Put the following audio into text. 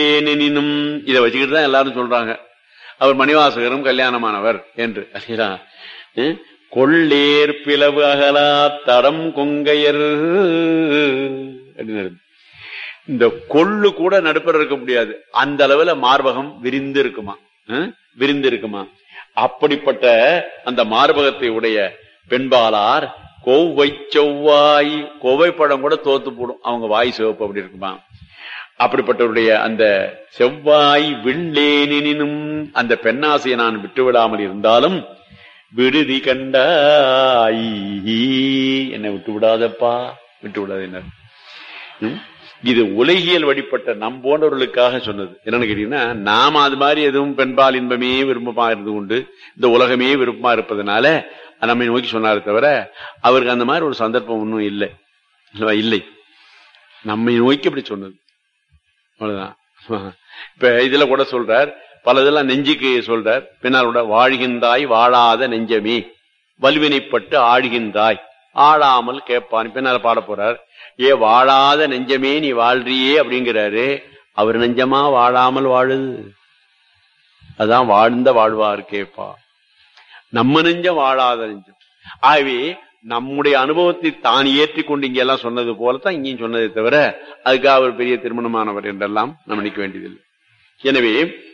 ஏனெனினும் இதை வச்சுக்கிட்டு தான் எல்லாரும் சொல்றாங்க அவர் மணிவாசகரும் கல்யாணமானவர் என்று அல்லா கொள்ளேர் பிளவு அகலா தடம் கொங்கையர் அப்படின்னு இந்த கொள்ளு கூட நடுப்பர் இருக்க முடியாது அந்த அளவுல மார்பகம் விரிந்து இருக்குமா அஹ்? விரிந்து இருக்குமா அப்படிப்பட்ட அந்த மார்பகத்தை உடைய பெண்பாளார் கோவை செவ்வாய் கோவை படம் கூட தோத்து போடும் அவங்க வாய் சிவப்பு அப்படி இருக்குமா அப்படிப்பட்டவருடைய அந்த செவ்வாய் வில்லேனினும் அந்த பெண்ணாசையை நான் விட்டு விடாமல் இருந்தாலும் விடுதி கண்டாய் என்னை விட்டு விடாதப்பா விட்டு விடாத என்ன ம்? இது உலகியல் வழிபட்ட நம் போன்றவர்களுக்காக சொன்னது என்னன்னு கேட்டீங்கன்னா நாம அது மாதிரி எதுவும் பெண்பால் இன்பமே விருப்பமா இருந்து கொண்டு இந்த உலகமே விருப்பமா இருப்பதனால நம்மை நோக்கி சொன்னாரே தவிர அவருக்கு அந்த மாதிரி ஒரு சந்தர்ப்பம் ஒன்றும் இல்லை இல்லவா? இல்லை நம்மை நோக்கி அப்படி சொன்னது அவ்வளவுதான் இப்ப இதுல கூட சொல்றார் பல இதெல்லாம் நெஞ்சுக்கு சொல்றார் பின்னால் கூட வாழ்கின்றாய் வாழாத நெஞ்சமே வலுவினைப்பட்டு ஆழ்கின்றாய் ஆளாமல் கேட்பான் பின்னால பாட போறார் ஏ வாழாத நெஞ்சமே நீ வாழ்றியே அப்படிங்கிறாரு அவர் நெஞ்சமா வாழாமல் வாழுது அதான் வாழ்ந்த வாழ்வார் கேப்பா நம்ம நெஞ்சம் வாழாத நெஞ்சம் ஆகவே நம்முடைய அனுபவத்தை தான் ஏற்றி கொண்டு இங்க எல்லாம் சொன்னது போலத்தான் இங்கேயும் சொன்னதை தவிர அதுக்காக அவர் பெரிய திருமணமானவர் என்றெல்லாம் நம்ம நினைக்க வேண்டியதில்லை எனவே